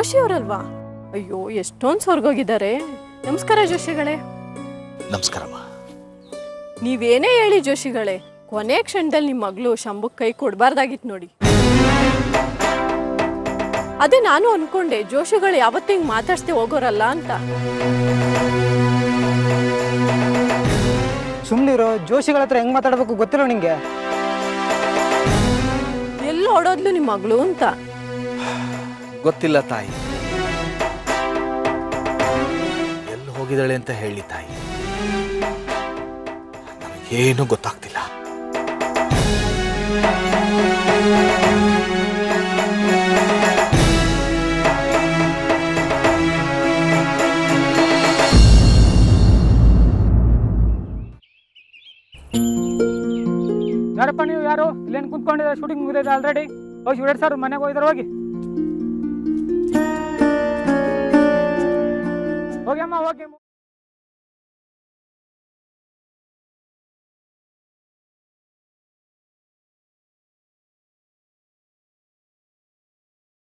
ಜೋಶಿ ಅವರಲ್ವಾ ಅಯ್ಯೋ ಎಷ್ಟೊಂದು ಸ್ವರ್ಗೋಗಿದ್ದಾರೆ ನಮಸ್ಕಾರ ಜೋಶಿಗಳೇ ನಮಸ್ಕಾರಮ್ಮ ನೀವೇನೇ ಹೇಳಿ ಜೋಶಿಗಳೇ ಕೊನೆ ಕ್ಷಣದಲ್ಲಿ ನಿಮ್ಮ ಮಗಳು ಶಂಭುಕ್ ಕೈ ಕೊಡಬಾರ್ದಾಗಿತ್ತು ನೋಡಿ ಅದೇ ನಾನು ಅನ್ಕೊಂಡೆ ಜೋಶಿಗಳು ಯಾವತ್ತೂ ಹಿಂಗೆ ಮಾತಾಡ್ಸ್ದೆ ಹೋಗೋರಲ್ಲ ಅಂತ ಸುಮ್ಮನಿರೋ ಜೋಶಿಗಳ ಹತ್ರ ಹೆಂಗ್ ಮಾತಾಡ್ಬೇಕು ಗೊತ್ತಿಲ್ಲ ನಿಂಗೆ ಎಲ್ಲಿ ಓಡೋದ್ಲು ನಿಮ್ಮ ಮಗಳು ಅಂತ ಗೊತ್ತಿಲ್ಲ ತಾಯಿ ಎಲ್ಲಿ ಹೋಗಿದ್ದಾಳೆ ಅಂತ ಹೇಳಿ ತಾಯಿ ನನಗೇನು ಗೊತ್ತಾಗ್ತಿಲ್ಲ ಯಾರಪ್ಪ ನೀವು ಯಾರು ಇಲ್ಲೇನು ಕುಂತ್ಕೊಂಡಿದ್ದಾರೆ ಶೂಟಿಂಗ್ ಮುಗಿದಿದೆ ಆಲ್ರೆಡಿ ಹೋಗಿ ಶೂಟರ್ ಸರ್ ಮನೆಗೆ ಹೋಗಿದ್ದಾರೆ ಹೋಗಿ